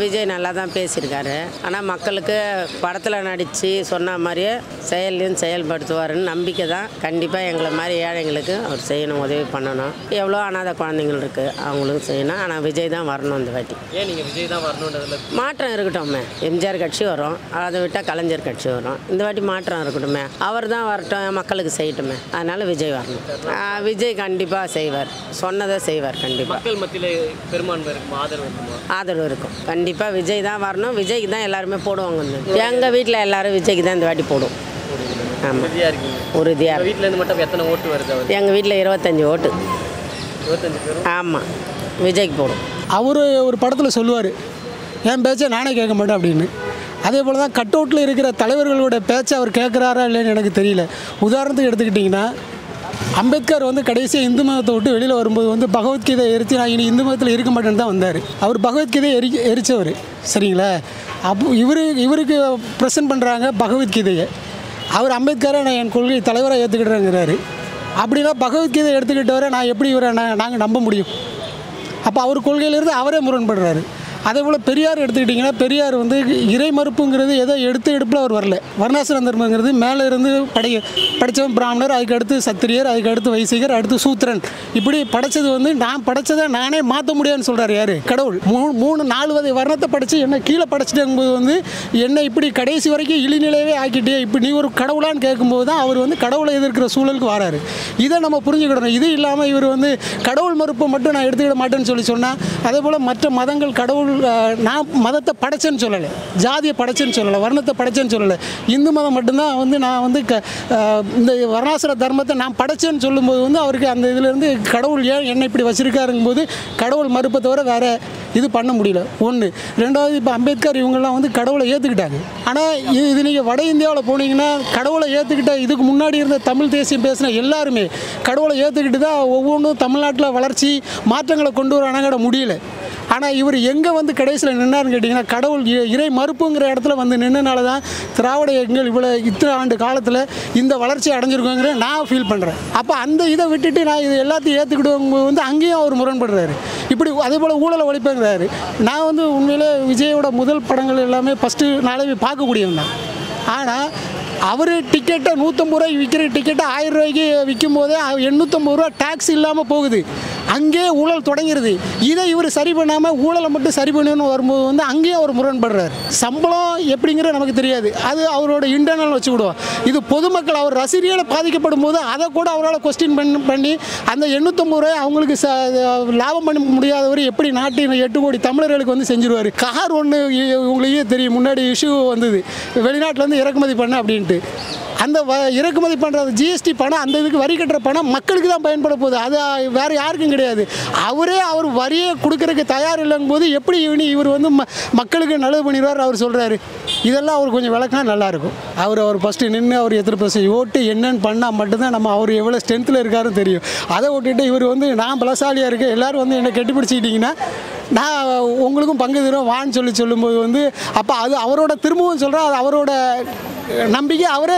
விஜய் நல்லா தான் பேசியிருக்காரு ஆனால் மக்களுக்கு படத்தில் நடித்து சொன்ன மாதிரியே செயலையும் செயல்படுத்துவாருன்னு நம்பிக்கை தான் கண்டிப்பாக எங்களை மாதிரி ஏழைங்களுக்கு அவர் செய்யணும் உதவி பண்ணணும் எவ்வளோ அனாதை குழந்தைங்கள் இருக்குது அவங்களுக்கும் செய்யணும் ஆனால் விஜய் தான் வரணும் இந்த வாட்டி ஏன் நீங்கள் விஜய் தான் வரணுன்றதுல மாற்றம் இருக்கட்டுமே எம்ஜிஆர் கட்சி வரும் அதை விட்டால் கலைஞர் கட்சி வரும் இந்த வாட்டி மாற்றம் இருக்கட்டுமே அவர் தான் வரட்டும் மக்களுக்கு செய்யட்டுமே அதனால் விஜய் வரணும் ஆ, விஜய் கண்டிப்பாக செய்வார் சொன்னதை செய்வார் கண்டிப்பாக மக்கள் மத்தியில் பெரும்பான்மை இருக்கும் ஆதரவு இருக்குமா ஆதரவு இருக்கும் கண்டிப்பாக விஜய் தான் வரணும் விஜய்க்கு தான் எல்லாருமே போடுவாங்க எங்கள் வீட்டில் எல்லாரும் விஜய்க்கு தான் இந்த வாட்டி போடும் ஆமாம் உறுதியாக இருக்கீங்க உறுதியாக உங்கள் வீட்டிலேருந்து மட்டும் எத்தனை ஓட்டு வருது அவர் எங்கள் வீட்டில் இருபத்தஞ்சி ஓட்டு இருபத்தஞ்சு பேரும் ஆமாம் விஜய்க்கு போடும் அவர் ஒரு படத்தில் சொல்லுவார் என் பேச்சை நானே கேட்க மாட்டேன் அப்படின்னு அதே போல் தான் கட் அவுட்டில் இருக்கிற தலைவர்களோட பேச்சை அவர் கேட்குறாரா இல்லைன்னு எனக்கு தெரியல உதாரணத்துக்கு எடுத்துக்கிட்டிங்கன்னா அம்பேத்கர் வந்து கடைசியாக இந்து மதத்தை விட்டு வெளியில் வரும்போது வந்து பகவத்கீதை எரித்து நான் இனி இந்து மதத்தில் இருக்க மாட்டேன்னு தான் வந்தார் அவர் பகவத்கீதை எரி எரித்தவர் சரிங்களா அப்போ இவர் இவருக்கு ப்ரெசென்ட் பண்ணுறாங்க பகவத்கீதையை அவர் அம்பேத்கரை நான் என் கொள்கை தலைவராக ஏற்றுக்கிட்டேங்கிறாரு அப்படின்னா பகவத்கீதை எடுத்துக்கிட்டவரை நான் எப்படி இவரை நான் நாங்கள் நம்ப முடியும் அப்போ அவர் கொள்கையிலிருந்து அவரே முரண்படுறாரு அதே போல் பெரியார் எடுத்துக்கிட்டிங்கன்னா பெரியார் வந்து இறை மறுப்புங்கிறது ஏதோ எடுத்து எடுப்பில் அவர் வரல வர்ணாசிரம் தர்மங்கிறது மேலே இருந்து படை படித்தவன் பிராமணர் அதுக்கு அடுத்து சத்திரியர் அதுக்கு அடுத்து வைசிகர் அடுத்து சூத்திரன் இப்படி படைச்சது வந்து நான் படைச்சதை நானே மாற்ற முடியாதுன்னு சொல்கிறார் யார் கடவுள் மூணு மூணு நாலு வகை வர்ணத்தை படித்து என்ன கீழே படைச்சிட்டங்கும்போது வந்து என்னை இப்படி கடைசி வரைக்கும் இழிநிலையவே ஆக்கிட்டே இப்படி நீ ஒரு கடவுளான்னு கேட்கும்போது தான் அவர் வந்து கடவுளை எதிர்க்கிற சூழலுக்கு வராரு இதை நம்ம புரிஞ்சுக்கிடணும் இது இல்லாமல் இவர் வந்து கடவுள் மறுப்பை மட்டும் நான் எடுத்துக்கிட மாட்டேன்னு சொல்லி சொன்னால் அதே போல் மற்ற மதங்கள் கடவுள் அஹ், நான் மதத்தை படைச்சேன்னு சொல்லலை ஜாதியை படைச்சேன்னு சொல்லலை வர்ணத்தை படைச்சேன்னு சொல்லலை இந்து மதம் மட்டும்தான் வந்து நான் வந்து க அஹ், இந்த வர்ணாசிர தர்மத்தை நான் படைச்சேன்னு சொல்லும்போது வந்து அவருக்கு அந்த இதுலேருந்து கடவுள் ஏன் என்னை இப்படி வச்சிருக்காருங்கும்போது கடவுள் மறுப்பை தவிர வேற இது பண்ண முடியல ஒன்று ரெண்டாவது இப்போ அம்பேத்கர் இவங்கெல்லாம் வந்து கடவுளை ஏற்றுக்கிட்டாங்க ஆனால் இது இது நீங்கள் வட இந்தியாவில் போனீங்கன்னா கடவுளை ஏற்றுக்கிட்ட இதுக்கு முன்னாடி இருந்த தமிழ் தேசியம் பேசின எல்லாருமே கடவுளை ஏற்றுக்கிட்டு தான் ஒவ்வொன்றும் தமிழ்நாட்டில் வளர்ச்சி மாற்றங்களை கொண்டு வரானாங்கட முடியல ஆனால் இவர் எங்கே வந்து கடைசியில் நின்னாருன்னு கேட்டிங்கன்னா கடவுள் இ- இறை மறுப்புங்கிற இடத்துல வந்து நின்னனால தான் திராவிட இயக்கங்கள் இவ்வளோ இத்தனை ஆண்டு காலத்தில் இந்த வளர்ச்சி அடைஞ்சிருக்கோங்கிற நான் ஃபீல் பண்ணுறேன் அப்போ அந்த இதை விட்டுட்டு நான் இது எல்லாத்தையும் ஏற்றுக்கிடுவோம் வந்து அங்கேயும் அவர் முரண்படுறாரு இப்படி அதே போல் ஊழலை ஒழிப்பேங்கிறாரு நான் வந்து உண்மையிலே விஜயோட முதல் படங்கள் எல்லாமே ஃபஸ்ட்டு நாளே பார்க்கக்கூடியவன் தான் ஆனால் அவர் டிக்கெட்டை நூற்றம்பது ரூபாய்க்கு விற்கிற டிக்கெட்டை ஆயிரம் ரூபாய்க்கு விற்கும் போதே எண்ணூற்றம்பது ரூபா டேக்ஸ் இல்லாமல் போகுது அங்கேயே ஊழல் தொடங்கிடுது இதை இவர் சரி பண்ணாமல் ஊழலை மட்டும் சரி பண்ணணும்னு வரும்போது வந்து அங்கேயும் அவர் முரண்படுறார் சம்பளம் எப்படிங்கிறது நமக்கு தெரியாது அது அவரோட இன்டர்னல் வச்சுக்கிடுவோம் இது பொதுமக்கள் அவர் ரசிகர்களை பாதிக்கப்படும் போது அதை கூட அவரால் கொஸ்டின் பண்ணி பண்ணி அந்த எண்ணூற்றம்பது ரூபாய் அவங்களுக்கு ச லாபம் பண்ண முடியாதவர் எப்படி நாட்டின் எட்டு கோடி தமிழர்களுக்கு வந்து செஞ்சிருவார் கார் ஒன்று உங்களுக்கே தெரியும் முன்னாடி இஷ்யூ வந்தது வெளிநாட்டிலேருந்து இறக்குமதி பண்ண அப்படின்ட்டு அந்த வ இறக்குமதி பண்ணுற ஜிஎஸ்டி பணம் அந்த இதுக்கு வரி கட்டுற பணம் மக்களுக்கு தான் பயன்பட போகுது அது வேறு யாருக்கும் கிடையாது அவரே அவர் வரியை கொடுக்கறதுக்கு தயார் இல்லைங்கும் போது எப்படி இவனி இவர் வந்து ம மக்களுக்கு நல்லது பண்ணிடுவார் அவர் சொல்கிறாரு இதெல்லாம் அவர் கொஞ்சம் விளக்கினா நல்லாயிருக்கும் அவர் அவர் ஃபஸ்ட்டு நின்று அவர் எத்தனை பர்சன்ட் ஓட்டு என்னன்னு பண்ணால் மட்டும்தான் நம்ம அவர் எவ்வளோ ஸ்ட்ரென்த்தில் இருக்காருன்னு தெரியும் அதை விட்டுட்டு இவர் வந்து நான் பலசாலியாக இருக்கேன் எல்லோரும் வந்து என்னை கட்டி பிடிச்சிக்கிட்டிங்கன்னா நான் உங்களுக்கும் பங்கு தரும் வான்னு சொல்லி சொல்லும்போது வந்து அப்போ அது அவரோட திரும்பவும் சொல்கிறேன் அது அவரோட நம்பிக்கை அவரே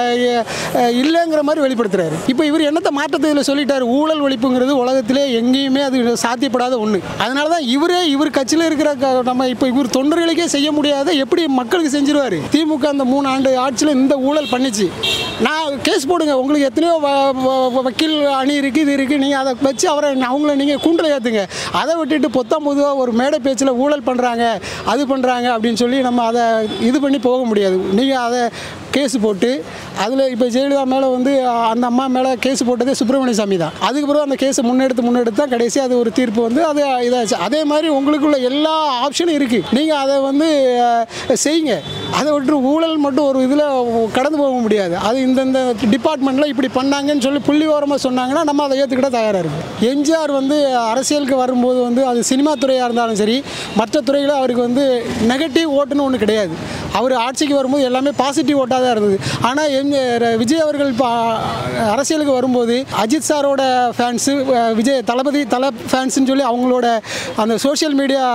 அஹ், இல்லைங்கிற மாதிரி வெளிப்படுத்துறாரு இப்போ இவர் என்னத்தை மாற்றத்தை இதில் சொல்லிட்டாரு ஊழல் ஒழிப்புங்கிறது உலகத்திலே எங்கேயுமே அது சாத்தியப்படாத ஒன்று அதனால தான் இவரே இவர் கட்சியில் இருக்கிற க- நம்ம இப்போ இவர் தொண்டர்களுக்கே செய்ய முடியாத எப்படி மக்களுக்கு செஞ்சிருவாரு திமுக அந்த மூணு ஆண்டு ஆட்சியில் இந்த ஊழல் பண்ணிச்சு நான் கேஸ் போடுங்க உங்களுக்கு எத்தனையோ வ- வ- வக்கீல் அணி இருக்குது இது இருக்குது நீங்கள் அதை வச்சு அவரை அவங்கள நீங்கள் கூண்டில் ஏற்றுங்க அதை விட்டுட்டு பொத்தாம் பொதுவாக ஒரு மேடை பேச்சில் ஊழல் பண்ணுறாங்க அது பண்ணுறாங்க அப்படின்னு சொல்லி நம்ம அதை இது பண்ணி போக முடியாது நீங்கள் அதை கேஸ் போட்டு அதில் இப்போ ஜெயலலிதா மேலே வந்து அந்த அம்மா மேலே கேஸ் போட்டதே சுப்பிரமணிய சாமி தான் அதுக்கு பிறகு அந்த கேஸை முன்னெடுத்து முன்னெடுத்து தான் கடைசி அது ஒரு தீர்ப்பு வந்து அது இதாச்சு அதே மாதிரி உங்களுக்குள்ள எல்லா ஆப்ஷனும் இருக்குது நீங்கள் அதை வந்து அஹ், செய்யுங்க அதை விட்டு ஊழல் மட்டும் ஒரு இதில் கடந்து போக முடியாது அது இந்தந்த டிபார்ட்மெண்ட்டில் இப்படி பண்ணாங்கன்னு சொல்லி புள்ளி ஓரமாக சொன்னாங்கன்னா நம்ம அதை ஏற்றுக்கிட்ட தயாராக இருக்கும் எம்ஜிஆர் வந்து அரசியலுக்கு வரும்போது வந்து அது சினிமா துறையாக இருந்தாலும் சரி மற்ற துறையில் அவருக்கு வந்து நெகட்டிவ் ஓட்டுன்னு ஒன்று கிடையாது அவர் ஆட்சிக்கு வரும்போது எல்லாமே பாசிட்டிவ் ஓட்டாக தான் இருந்தது ஆனால் எம் விஜய் அவர்கள் இப்போ அரசியலுக்கு வரும்போது அஜித் சாரோட ஃபேன்ஸு விஜய் தளபதி தலை ஃபேன்ஸுன்னு சொல்லி அவங்களோட அந்த சோஷியல் மீடியா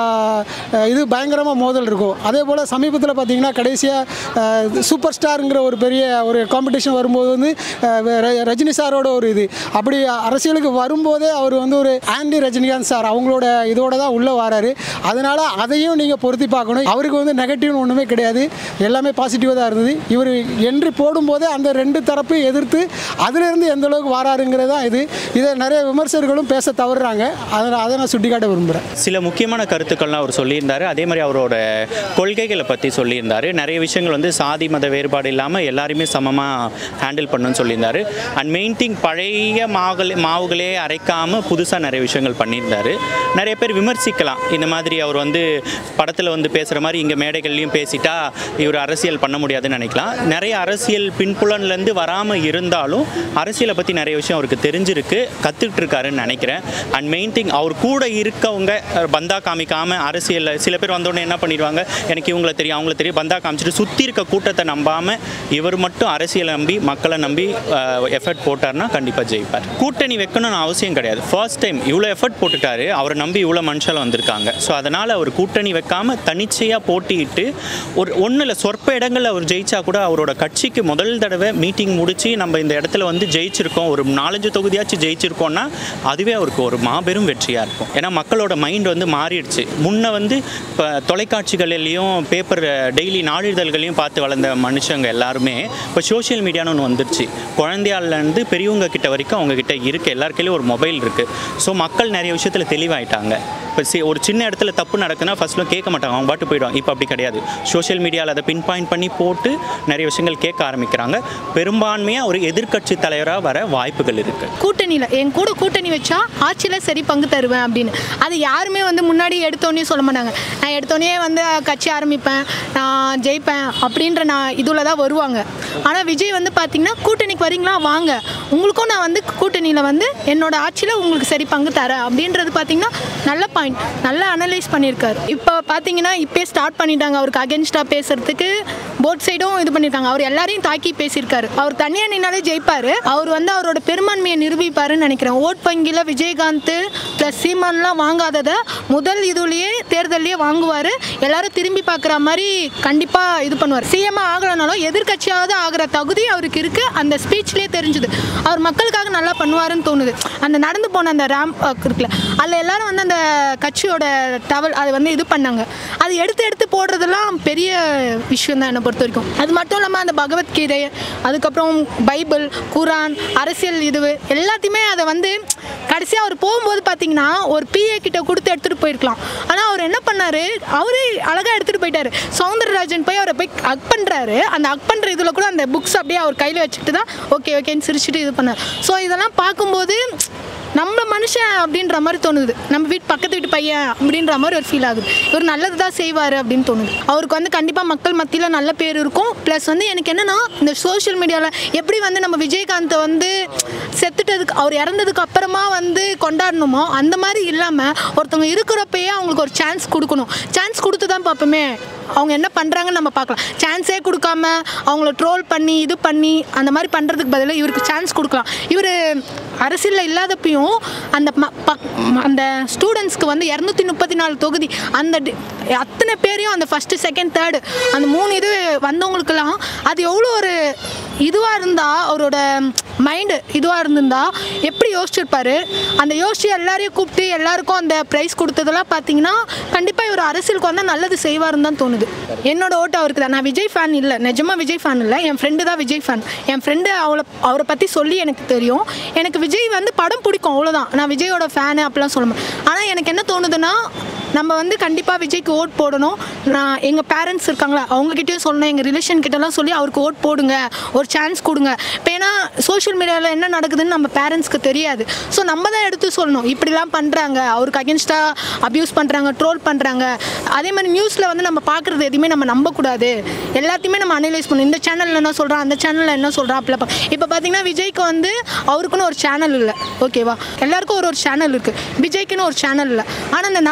இது பயங்கரமாக மோதல் இருக்கும் அதே போல் சமீபத்தில் பார்த்தீங்கன்னா கடைசியாக சூப்பர் ஸ்டாருங்கிற ஒரு பெரிய ஒரு காம்படிஷன் வரும்போது வந்து அஹ், ர- ரஜினி சாரோட ஒரு இது அப்படி அரசியலுக்கு வரும்போதே அவர் வந்து ஒரு ஆண்டி ரஜினிகாந்த் சார் அவங்களோட இதோட தான் உள்ளே வராரு அதனால் அதையும் நீங்கள் பொருத்தி பார்க்கணும் அவருக்கு வந்து நெகட்டிவ்னு ஒன்றுமே கிடையாது எல்லாமே பாசிட்டிவாக தான் இருந்தது இவர் என்ட்ரி போடும்போதே அந்த ரெண்டு தரப்பு எதிர்த்து அதிலிருந்து எந்த அளவுக்கு வராருங்கிறது தான் இது இதை நிறைய விமர்சகர்களும் பேச தவறுறாங்க அதை அதை நான் சுட்டிக்காட்ட விரும்புகிறேன் சில முக்கியமான கருத்துக்கள்லாம் அவர் சொல்லியிருந்தார் அதே மாதிரி அவரோட கொள்கைகளை பற்றி சொல்லியிருந்தார் நிறைய விஷயங்கள் வந்து சாதி மத வேறுபாடு இல்லாமல் எல்லாருமே சமமாக ஹேண்டில் பண்ணணும்னு சொல்லியிருந்தார் அண்ட் மெயின் திங் பழைய மாவுகளே மாவுகளே அரைக்காமல் புதுசாக நிறைய விஷயங்கள் பண்ணியிருந்தார் நிறைய பேர் விமர்சிக்கலாம் இந்த மாதிரி அவர் வந்து படத்தில் வந்து பேசுகிற மாதிரி இங்கே மேடைகள்லையும் பேசிட்டா இவர் அரசியல் பண்ண முடியாதுன்னு நினைக்கலாம் நிறைய அரசியல் பின்புலன்லேருந்து வராமல் இருந்தாலும் அரசியலை பற்றி நிறைய விஷயம் அவருக்கு தெரிஞ்சிருக்கு கற்றுக்கிட்டு இருக்காருன்னு நினைக்கிறேன் அண்ட் மெயின் திங் அவர் கூட இருக்கவங்க அஹ், பந்தா காமிக்காமல் அரசியலில் சில பேர் வந்தோடனே என்ன பண்ணிடுவாங்க எனக்கு இவங்கள தெரியும் அவங்கள தெரியும் பந்தா காமிச்சிட்டு சுற்றி இருக்க கூட்டத்தை நம்பாமல் இவர் மட்டும் அரசியலை நம்பி மக்களை நம்பி எஃபர்ட் போட்டார்னா கண்டிப்பாக ஜெயிப்பார் கூட்டணி வைக்கணும்னு அவசியம் கிடையாது ஃபர்ஸ்ட் டைம் இவ்வளோ எஃபர்ட் போட்டுட்டாரு அவரை நம்பி இவ்வளோ மனுஷால் வந்திருக்காங்க ஸோ அதனால் அவர் கூட்டணி வைக்காமல் தனிச்சையாக போட்டியிட்டு ஒரு ஒன்றில் சொற்ப இடங்களில் அவர் ஜெயிச்சா கூட அவரோட கட்சிக்கு முதல் தடவை மீட்டிங் முடிச்சு நம்ம இந்த இடத்துல வந்து ஜெயிச்சிருக்கோம் ஒரு நாலஞ்சு தொகுதியாச்சும் ஜெயிச்சிருக்கோம்னா அதுவே அவருக்கு ஒரு மாபெரும் வெற்றியாக இருக்கும் ஏன்னா மக்களோட மைண்ட் வந்து மாறிடுச்சு முன்ன வந்து இப்போ தொலைக்காட்சிகளிலையும் பேப்பர் டெய்லி நாளிதழ்களையும் பார்த்து வளர்ந்த மனுஷங்க எல்லாருமே இப்போ சோஷியல் மீடியான்னு ஒன்று வந்துருச்சு குழந்தையாலேருந்து பெரியவங்க கிட்ட வரைக்கும் அவங்க கிட்ட இருக்குது எல்லார் கையிலையும் ஒரு மொபைல் இருக்குது ஸோ மக்கள் நிறைய விஷயத்தில் தெளிவாயிட்டாங்க இப்போ சி ஒரு சின்ன இடத்துல தப்பு நடக்குதுன்னா ஃபர்ஸ்ட்லாம் கேட்க மாட்டாங்க அவங்க பாட்டு போயிடுவாங்க இப்போ அப்படி கிடையாது சோஷியல் மீடியாவில் அதை பின் பாயிண்ட் பண்ணி போட்டு நிறைய விஷயங்கள் கேட்க ஆரம்பிக்கிறாங்க பெரும்பான்மையாக ஒரு எதிர்க்கட்சி தலைவராக வர வாய்ப்புகள் இருக்குது கூட்டணியில் என் கூட கூட்டணி வச்சா ஆட்சியில் சரி பங்கு தருவேன் அப்படின்னு அது யாருமே வந்து முன்னாடி எடுத்தோடனே சொல்ல மாட்டாங்க நான் எடுத்தோடனே வந்து கட்சி ஆரம்பிப்பேன் நான் ஜெயிப்பேன் அப்படின்ற நான் இதில் தான் வருவாங்க ஆனால் விஜய் வந்து பார்த்தீங்கன்னா கூட்டணிக்கு வரீங்களா வாங்க உங்களுக்கும் நான் வந்து கூட்டணியில் வந்து என்னோட ஆட்சியில் உங்களுக்கு சரி பங்கு தரேன் அப்படின்றது பார்த்தீங்கன்னா நல்ல பாயிண்ட் நல்லா அனலைஸ் பண்ணியிருக்காரு இப்போ பார்த்தீங்கன்னா இப்போயே ஸ்டார்ட் பண்ணிட்டாங்க அவருக்கு அகென்ஸ்டாக பேசுறதுக்கு போட் சைடும் இது பண்ணியிருக்காங்க அவர் எல்லாரையும் தாக்கி பேசியிருக்காரு அவர் தனியாக நின்னாலே ஜெயிப்பார் அவர் வந்து அவரோட பெரும்பான்மையை நிரூபிப்பாருன்னு நினைக்கிறேன் ஓட் வங்கியில் விஜயகாந்த் ப்ளஸ் சீமான்லாம் வாங்காததை முதல் இதுலேயே தேர்தல்லையே வாங்குவார் எல்லாரும் திரும்பி பார்க்குற மாதிரி கண்டிப்பாக இது பண்ணுவார் சிஎம்மாக ஆகலைனாலும் எதிர்க்கட்சியாவது ஆகிற தகுதி அவருக்கு இருக்குது அந்த ஸ்பீச்லேயே தெரிஞ்சுது அவர் மக்களுக்காக நல்லா பண்ணுவாருன்னு தோணுது அந்த நடந்து போன அந்த ரேம்ப் இருக்குல்ல அதில் எல்லாரும் வந்து அந்த கட்சியோட டவல் அதை வந்து இது பண்ணாங்க அது எடுத்து எடுத்து போடுறதெல்லாம் பெரிய விஷயம் தான் என்னை பொறுத்த வரைக்கும் அது மட்டும் இல்லாமல் அந்த பகவத்கீதை அதுக்கப்புறம் பைபிள் குரான் அரசியல் இது எல்லாத்தையுமே அதை வந்து கடைசியாக அவர் போகும்போது பார்த்தீங்கன்னா ஒரு பிஏ கிட்ட கொடுத்து எடுத்துகிட்டு போயிருக்கலாம் ஆனால் அவர் என்ன பண்ணாரு அவரே அழகாக எடுத்துகிட்டு போயிட்டாரு சௌந்தரராஜன் போய் அவரை போய் அக் பண்ணுறாரு அந்த அக் பண்ணுற இதில் கூட அந்த புக்ஸ் அப்படியே அவர் கையில் வச்சுக்கிட்டு தான் ஓகே ஓகேன்னு சிரிச்சுட்டு இது பண்ணார் ஸோ இதெல்லாம் பார்க்கும்போது நம்ம மனுஷன் அப்படின்ற மாதிரி தோணுது நம்ம வீட்டு பக்கத்து வீட்டு பையன் அப்படின்ற மாதிரி ஒரு ஃபீல் ஆகுது இவர் நல்லது தான் செய்வார் அப்படின்னு தோணுது அவருக்கு வந்து கண்டிப்பாக மக்கள் மத்தியில் நல்ல பேர் இருக்கும் ப்ளஸ் வந்து எனக்கு என்னென்னா இந்த சோஷியல் மீடியாவில் எப்படி வந்து நம்ம விஜயகாந்தை வந்து செத்துட்டதுக்கு அவர் இறந்ததுக்கு அப்புறமா வந்து கொண்டாடணுமோ அந்த மாதிரி இல்லாமல் ஒருத்தவங்க இருக்கிறப்பயே அவங்களுக்கு ஒரு சான்ஸ் கொடுக்கணும் சான்ஸ் கொடுத்து தான் பார்ப்போமே அவங்க என்ன பண்ணுறாங்கன்னு நம்ம பார்க்கலாம் சான்ஸே கொடுக்காம அவங்கள ட்ரோல் பண்ணி இது பண்ணி அந்த மாதிரி பண்ணுறதுக்கு பதிலாக இவருக்கு சான்ஸ் கொடுக்கலாம் இவர் அரசியலில் இல்லாதப்பையும் அந்த ம- பக்- ம- அந்த ஸ்டூடெண்ட்ஸ்க்கு வந்து இரநூத்தி முப்பத்தி நாலு தொகுதி அந்த டி- அத்தனை பேரையும் அந்த ஃபஸ்ட்டு செகண்ட் தேர்டு அந்த மூணு இது வந்தவங்களுக்கெல்லாம் அது எவ்வளோ ஒரு இதுவாக இருந்தால் அவரோட மைண்டு இதுவாக இருந்திருந்தா எப்படி யோசிச்சிருப்பாரு அந்த யோசிச்சு எல்லாரையும் கூப்பிட்டு எல்லாருக்கும் அந்த ப்ரைஸ் கொடுத்ததெல்லாம் பார்த்தீங்கன்னா கண்டிப்பாக இவர் அரசியலுக்கு வந்தால் நல்லது செய்வாருன்னு தான் தோணுது என்னோட ஓட்டு அவருக்கு தான் நான் விஜய் ஃபேன் இல்லை நிஜமாக விஜய் ஃபேன் இல்லை என் ஃப்ரெண்டு தான் விஜய் ஃபேன் என் ஃப்ரெண்டு அவளை அவரை பற்றி சொல்லி எனக்கு தெரியும் எனக்கு விஜய் வந்து படம் பிடிக்கும் அவ்வளோதான் நான் விஜயோட ஃபேனு அப்படிலாம் சொல்ல மாட்டேன் ஆனால் எனக்கு என்ன தோணுதுன்னா நம்ம வந்து கண்டிப்பாக விஜய்க்கு ஓட் போடணும் நான் எங்கள் பேரண்ட்ஸ் இருக்காங்களா அவங்ககிட்டயும் சொல்லணும் எங்கள் ரிலேஷன் கிட்டலாம் சொல்லி அவருக்கு ஓட் போடுங்க ஒரு சான்ஸ் கொடுங்க இப்போ ஏன்னா சோஷியல் மீடியாவில் என்ன நடக்குதுன்னு நம்ம பேரண்ட்ஸ்க்கு தெரியாது ஸோ நம்ம தான் எடுத்து சொல்லணும் இப்படிலாம் பண்ணுறாங்க அவருக்கு அகேன்ஸ்டாக அப்யூஸ் பண்ணுறாங்க ட்ரோல் பண்ணுறாங்க அதே மாதிரி நியூஸில் வந்து நம்ம பார்க்குறது எதுவுமே நம்ம நம்பக்கூடாது எல்லாத்தையுமே நம்ம அனலைஸ் பண்ணணும் இந்த சேனலில் என்ன சொல்கிறான் அந்த சேனலில் என்ன சொல்கிறான் அப்படிலாம் இப்போ பார்த்தீங்கன்னா விஜய்க்கு வந்து அவருக்குன்னு ஒரு சேனல் இல்லை ஓகேவா எல்லாருக்கும் ஒரு ஒரு சேனல் இருக்குது விஜய்க்குன்னு ஒரு சேனல் இல்லை ஆனால் அந்த நடுநிலையாக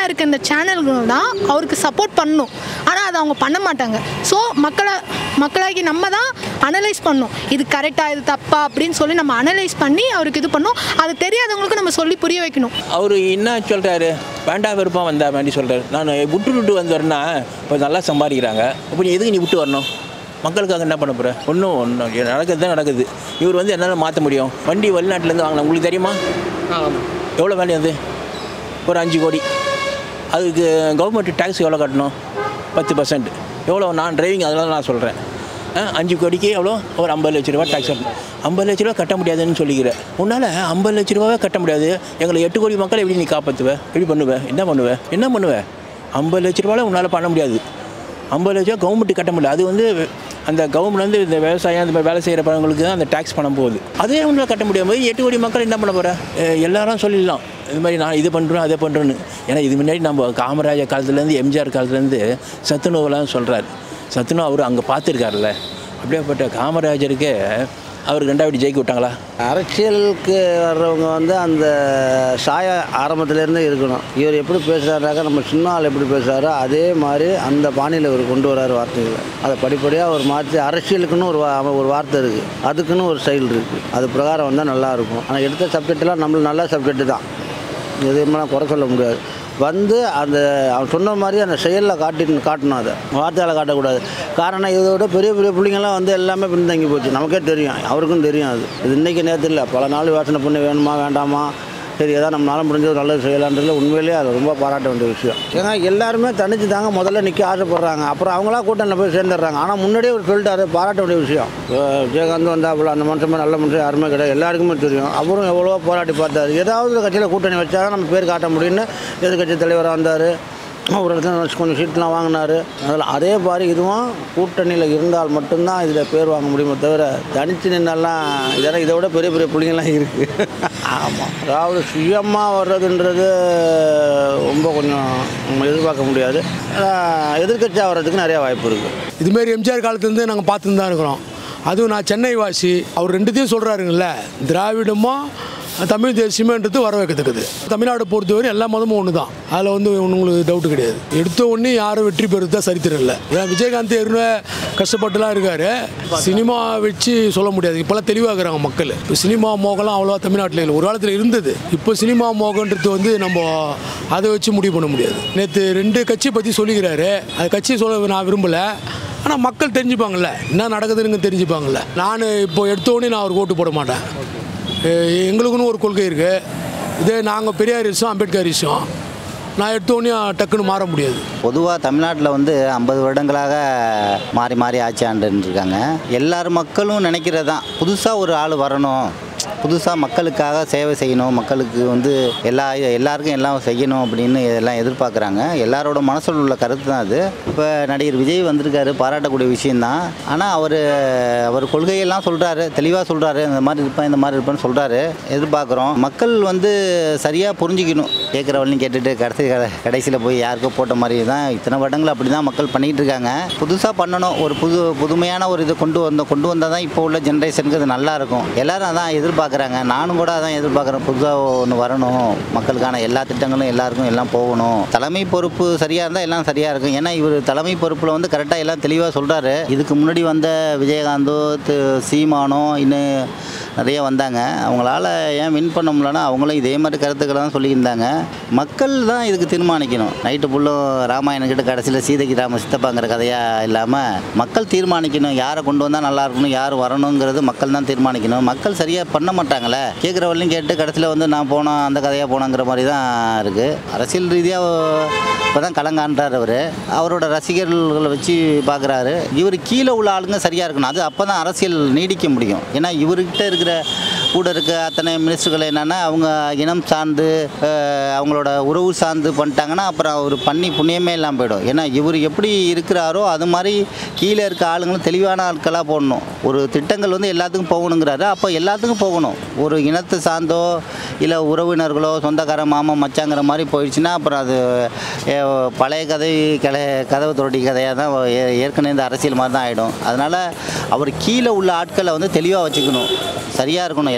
மீடியா இருக்க இந்த சேனல்கள் தான் அவருக்கு சப்போர்ட் பண்ணணும் ஆனால் அதை அவங்க பண்ண மாட்டாங்க ஸோ மக்களை மக்களாகி நம்ம தான் அனலைஸ் பண்ணணும் இது கரெக்டாக இது தப்பா அப்படின்னு சொல்லி நம்ம அனலைஸ் பண்ணி அவருக்கு இது பண்ணணும் அது தெரியாதவங்களுக்கு நம்ம சொல்லி புரிய வைக்கணும் அவர் என்ன சொல்கிறாரு வேண்டாம் விருப்பம் வந்தா வேண்டி சொல்கிறாரு நான் விட்டு விட்டு வந்தவர்னா இப்போ நல்லா சம்பாதிக்கிறாங்க இப்போ நீ எதுக்கு நீ விட்டு வரணும் மக்களுக்காக என்ன பண்ண போகிற ஒன்றும் ஒன்றும் நடக்கிறது தான் நடக்குது இவர் வந்து என்னால் மாற்ற முடியும் வண்டி வெளிநாட்டிலேருந்து வாங்கினா உங்களுக்கு தெரியுமா எவ்வளோ வேலை அது ஒரு அஞ்சு கோடி அதுக்கு கவர்மெண்ட் டேக்ஸ் எவ்வளோ கட்டணும் பத்து பர்சன்ட் எவ்வளோ நான் டிரைவிங் அதெல்லாம் நான் சொல்கிறேன் அஞ்சு கோடிக்கு எவ்வளோ ஒரு ஐம்பது லட்ச ரூபா டேக்ஸ் கட்டணும் ஐம்பது லட்ச ரூபா கட்ட முடியாதுன்னு சொல்லிக்கிறேன் உன்னால் ஐம்பது லட்ச ரூபாவே கட்ட முடியாது எங்களை எட்டு கோடி மக்களை எப்படி நீ காப்பாற்றுவ எப்படி பண்ணுவ என்ன பண்ணுவ என்ன பண்ணுவ ஐம்பது லட்ச ரூபாவில் உன்னால் பண்ண முடியாது ஐம்பது லட்ச ரூபா கவர்மெண்ட் கட்ட முடியல அது வந்து அந்த கவர்மெண்ட் வந்து இந்த விவசாயம் அந்த மாதிரி வேலை செய்கிற பணங்களுக்கு தான் அந்த டேக்ஸ் பணம் போகுது அதே உன்னால் கட்ட முடியாம போது எட்டு கோடி மக்கள் என்ன பண்ண போகிற எல்லாரும் சொல்லிடலாம் இது மாதிரி நான் இது பண்ணுறேன் அதை பண்ணுறேன்னு ஏன்னா இது முன்னாடி நம்ம காமராஜர் காலத்துலேருந்து எம்ஜிஆர் காலத்துலேருந்து சத்துணவுலாம் சொல்கிறார் சத்துணவு அவர் அங்கே பார்த்துருக்காருல்ல அப்படியேப்பட்ட காமராஜருக்கு அவர் ரெண்டாவது ஜெயிக்க விட்டாங்களா அரசியலுக்கு வர்றவங்க வந்து அந்த சாய ஆரம்பத்துலேருந்தே இருக்கணும் இவர் எப்படி பேசுகிறாருனாக்கா நம்ம சின்ன ஆள் எப்படி பேசுகிறாரோ அதே மாதிரி அந்த பாணியில் இவர் கொண்டு வராரு வார்த்தைகளை அதை படிப்படியாக ஒரு மாற்றி அரசியலுக்குன்னு ஒரு வா- ஒரு வார்த்தை இருக்குது அதுக்குன்னு ஒரு ஸ்டைல் இருக்குது அது பிரகாரம் வந்தால் நல்லாயிருக்கும் ஆனால் எடுத்த சப்ஜெக்ட்லாம் நம்மளுக்கு நல்ல சப்ஜெக்ட் தான் எதுவுமே குறை சொல்ல முடியாது வந்து அந்த அவன் சொன்ன மாதிரி அந்த செயலில் காட்டி காட்டணும் அதை வார்த்தையால் காட்டக்கூடாது காரணம் இதோட பெரிய பெரிய பிள்ளைங்கள்லாம் வந்து எல்லாமே பின்தங்கி போச்சு நமக்கே தெரியும் அவருக்கும் தெரியும் அது இது இன்றைக்கி நேரத்தில் இல்லை பல நாள் யோசனை பண்ணி வேணுமா வேண்டாமா சரி ஏதாவது நம்மளால முடிஞ்சது நல்லது செய்யலான்றதுல உண்மையிலேயே அது ரொம்ப பாராட்ட வேண்டிய விஷயம் ஏன்னா எல்லாருமே தனிச்சு தாங்க முதல்ல நிற்க ஆசைப்படுறாங்க அப்புறம் அவங்களா கூட்டணியில் போய் சேர்ந்துடுறாங்க ஆனால் முன்னாடியே அவர் சொல்லிட்டாரு பாராட்ட வேண்டிய விஷயம் இப்போ விஜயகாந்த் வந்தாப்புல அந்த மனுஷன் நல்ல மனுஷன் யாருமே கிடையாது எல்லாருக்குமே தெரியும் அவரும் எவ்வளோ போராட்டி பார்த்தாரு ஏதாவது ஒரு கட்சியில் கூட்டணி வச்சா தான் நம்ம பேர் காட்ட முடியும்னு எதிர்கட்சி தலைவராக வந்தார் ஒரு இடத்துல கொஞ்சம் சீட்லாம் வாங்கினாரு அதில் அதே மாதிரி இதுவும் கூட்டணியில் இருந்தால் மட்டும்தான் இதில் பேர் வாங்க முடியுமே தவிர தனித்து நின்னெல்லாம் இதெல்லாம் இதை விட பெரிய பெரிய பிள்ளைங்கள்லாம் இருக்குது ஆமாம் அதாவது சுயமாக வர்றதுன்றது ரொம்ப கொஞ்சம் நம்ம எதிர்பார்க்க முடியாது எதிர்கட்சியாக வர்றதுக்கு நிறைய வாய்ப்பு இருக்குது இதுமாரி எம்ஜிஆர் காலத்துலேருந்து நாங்கள் பார்த்துன்னு தான் இருக்கிறோம் அதுவும் நான் சென்னை வாசி அவர் ரெண்டுத்தையும் சொல்கிறாருங்கல்ல திராவிடமும் தமிழ் தேசியமன்றது வர வைக்கிறதுக்குது தமிழ்நாடு பொறுத்தவரை எல்லா மதமும் ஒன்று தான் அதில் வந்து உங்களுக்கு டவுட்டு கிடையாது எடுத்த உடனே யாரும் வெற்றி பெறுறது தான் சரித்திரம் இல்லை ஏன் விஜயகாந்த் ஏற்கனவே கஷ்டப்பட்டுலாம் இருக்காரு சினிமா வச்சு சொல்ல முடியாது இப்போல்லாம் தெளிவாகிறாங்க மக்கள் இப்போ சினிமா மோகம்லாம் அவ்வளோவா தமிழ்நாட்டில் இல்லை ஒரு காலத்தில் இருந்தது இப்போ சினிமா மோகன்றது வந்து நம்ம அதை வச்சு முடிவு பண்ண முடியாது நேற்று ரெண்டு கட்சி பற்றி சொல்லிக்கிறாரு அது கட்சி சொல்ல நான் விரும்பலை ஆனால் மக்கள் தெரிஞ்சுப்பாங்கல்ல என்ன நடக்குதுன்னு தெரிஞ்சுப்பாங்கல்ல நான் இப்போ எடுத்தோடனே நான் அவருக்கு ஓட்டு போட மாட்டேன் எ- எங்களுக்குன்னு ஒரு கொள்கை இருக்குது இதே நாங்கள் பெரியாரிசம் அம்பேத்கரிசம் நான் எடுத்தோடனே டக்குன்னு மாற முடியாது பொதுவாக தமிழ்நாட்டில் வந்து ஐம்பது வருடங்களாக மாறி மாறி ஆட்சி ஆண்டுன்னு இருக்காங்க எல்லார் மக்களும் நினைக்கிறது தான் புதுசாக ஒரு ஆள் வரணும் புதுசாக மக்களுக்காக சேவை செய்யணும் மக்களுக்கு வந்து எல்லா எல்லாருக்கும் எல்லாம் செய்யணும் அப்படின்னு எல்லாம் எதிர்பார்க்குறாங்க எல்லாரோட மனசில் உள்ள கருத்து தான் அது இப்போ நடிகர் விஜய் வந்திருக்காரு பாராட்டக்கூடிய விஷயந்தான் ஆனால் அவர் அவர் கொள்கையெல்லாம் சொல்கிறாரு தெளிவாக சொல்கிறாரு இந்த மாதிரி இருப்பேன் இந்த மாதிரி இருப்பேன்னு சொல்கிறாரு எதிர்பார்க்குறோம் மக்கள் வந்து சரியாக புரிஞ்சிக்கணும் கேட்குறவளையும் கேட்டுட்டு கடைசி கடைசியில் போய் யாருக்கோ போட்ட மாதிரி தான் இத்தனை வருடங்கள் அப்படி தான் மக்கள் பண்ணிகிட்டு இருக்காங்க புதுசாக பண்ணணும் ஒரு புது புதுமையான ஒரு இதை கொண்டு வந்தோம் கொண்டு வந்தால் தான் இப்போ உள்ள ஜென்ரேஷனுக்கு அது நல்லா இருக்கும் எல்லாரும் அதான் எதிர்பார்க்குறாங்க நானும் கூட அதான் எதிர்பார்க்குறேன் புதுசாக ஒன்று வரணும் மக்களுக்கான எல்லா திட்டங்களும் எல்லாருக்கும் எல்லாம் போகணும் தலைமை பொறுப்பு சரியாக இருந்தால் எல்லாம் சரியாக இருக்கும் ஏன்னா இவர் தலைமை பொறுப்பில் வந்து கரெக்டாக எல்லாம் தெளிவாக சொல்கிறாரு இதுக்கு முன்னாடி வந்த விஜயகாந்தோ தி- சீமானோ இன்னும் நிறைய வந்தாங்க அவங்களால ஏன் வின் பண்ண முடியலன்னா அவங்களும் இதே மாதிரி கருத்துக்களை தான் சொல்லியிருந்தாங்க மக்கள் தான் இதுக்கு தீர்மானிக்கணும் நைட்டு ஃபுல்லும் ராமாயணம் கிட்ட கடைசியில் சீதைக்கு ராம சித்தப்பாங்கிற கதையாக இல்லாமல் மக்கள் தீர்மானிக்கணும் யாரை கொண்டு வந்தால் நல்லா இருக்கணும் யார் வரணுங்கிறது மக்கள் தான் தீர்மானிக்கணும் மக்கள் சரியாக பண்ண மாட்டாங்களே கேட்குறவளையும் கேட்டு கடைசியில் வந்து நான் போனோம் அந்த கதையாக போனோங்கிற மாதிரி தான் இருக்குது அரசியல் ரீதியாக இப்போ தான் கலங்கான்றார் அவர் அவரோட ரசிகர்களை வச்சு பார்க்குறாரு இவர் கீழே உள்ள ஆளுங்க சரியாக இருக்கணும் அது அப்போ தான் அரசியல் நீடிக்க முடியும் ஏன்னா இவர்கிட்ட இருக்கிற கூட இருக்க அத்தனை மினிஸ்டர்கள் என்னென்னா அவங்க இனம் சார்ந்து அஹ், அவங்களோட உறவு சார்ந்து பண்ணிட்டாங்கன்னா அப்புறம் அவர் பண்ணி புண்ணியமே இல்லாமல் போயிடும் ஏன்னா இவர் எப்படி இருக்கிறாரோ அது மாதிரி கீழே இருக்க ஆளுங்களும் தெளிவான ஆட்களாக போடணும் ஒரு திட்டங்கள் வந்து எல்லாத்துக்கும் போகணுங்கிறாரு அப்போ எல்லாத்துக்கும் போகணும் ஒரு இனத்தை சார்ந்தோ இல்லை உறவினர்களோ சொந்தக்கார மாமா மச்சாங்கிற மாதிரி போயிடுச்சுன்னா அப்புறம் அது ஏ, பழைய கதை கலை கதவு தொரட்டி கதையாக தான் ஏ- ஏற்கனவே இந்த அரசியல் மாதிரி தான் ஆகிடும் அதனால் அவர் கீழே உள்ள ஆட்களை வந்து தெளிவாக வச்சுக்கணும் சரியாக இருக்கணும்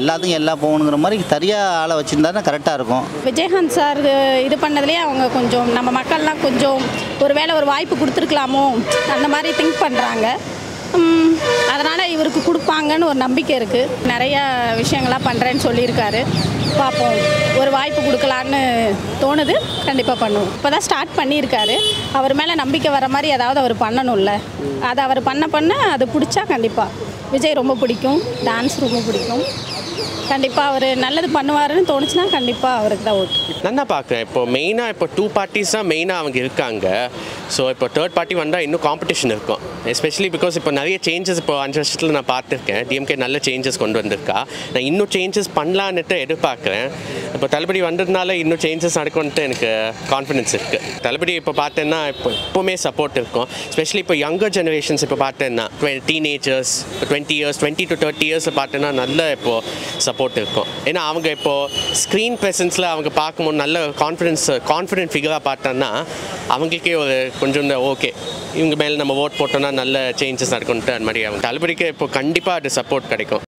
எல்லாத்துக்கும் எல்லாம் போகணுங்கிற மாதிரி சரியாக ஆளை வச்சுருந்தா கரெக்டாக இருக்கும் விஜயகாந்த் சார் இது பண்ணதுலேயே அவங்க கொஞ்சம் நம்ம மக்கள்லாம் கொஞ்சம் ஒரு வேளை ஒரு வாய்ப்பு கொடுத்துருக்கலாமோ அந்த மாதிரி திங்க் பண்ணுறாங்க அதனால் இவருக்கு கொடுப்பாங்கன்னு ஒரு நம்பிக்கை இருக்குது நிறைய விஷயங்கள்லாம் பண்ணுறேன்னு சொல்லியிருக்காரு பார்ப்போம் ஒரு வாய்ப்பு கொடுக்கலான்னு தோணுது கண்டிப்பாக பண்ணுவோம் இப்போ தான் ஸ்டார்ட் பண்ணியிருக்காரு அவர் மேலே நம்பிக்கை வர மாதிரி ஏதாவது அவர் பண்ணணும்ல அதை அவர் பண்ண பண்ண அது பிடிச்சா கண்டிப்பாக விஜய் ரொம்ப பிடிக்கும் டான்ஸ் ரொம்ப பிடிக்கும் கண்டிப்பாக அவர் நல்லது பண்ணுவாருன்னு தோணுச்சுன்னா கண்டிப்பாக அவருக்கு தான் ஓட்டு நான் தான் பார்க்குறேன் இப்போ மெயினாக இப்போ டூ பார்ட்டிஸ் தான் மெயினாக அவங்க இருக்காங்க ஸோ இப்போ தேர்ட் பார்ட்டி வந்தால் இன்னும் காம்படிஷன் இருக்கும் எஸ்பெஷலி பிகாஸ் இப்போ நிறைய சேஞ்சஸ் இப்போ அஞ்சு வருஷத்தில் நான் பார்த்துருக்கேன் டிஎம்கே நல்ல சேஞ்சஸ் கொண்டு வந்திருக்கா நான் இன்னும் சேஞ்சஸ் பண்ணலான்னுட்டு எதிர்பார்க்குறேன் இப்போ தளபதி வந்ததுனால இன்னும் சேஞ்சஸ் நடக்கும்ன்ட்டு எனக்கு கான்ஃபிடன்ஸ் இருக்குது தளபதி இப்போ பார்த்தேன்னா இப்போ எப்போவுமே சப்போர்ட் இருக்கும் ஸ்பெஷலி இப்போ யங்கர் ஜெனரேஷன்ஸ் இப்போ பார்த்தேன்னா teenagers twenty years twenty to thirty இயர்ஸில் பார்த்தேன்னா நல்ல இப்போது சப்போர்ட் இருக்கும் ஏன்னா அவங்க இப்போது ஸ்க்ரீன் ப்ரெசன்ஸில் அவங்க பார்க்கும்போது நல்ல கான்ஃபிடன்ஸ் கான்ஃபிடென்ட் ஃபிகராக பார்த்தோன்னா அவங்களுக்கே ஒரு கொஞ்சம் ஓகே இவங்க மேலே நம்ம ஓட் போட்டோம்னா நல்ல சேஞ்சஸ் நடக்கும்ட்டு அது மாதிரி அவங்க தளபதிக்கு இப்போ கண்டிப்பாக அது சப்போர்ட் கிடைக்கும்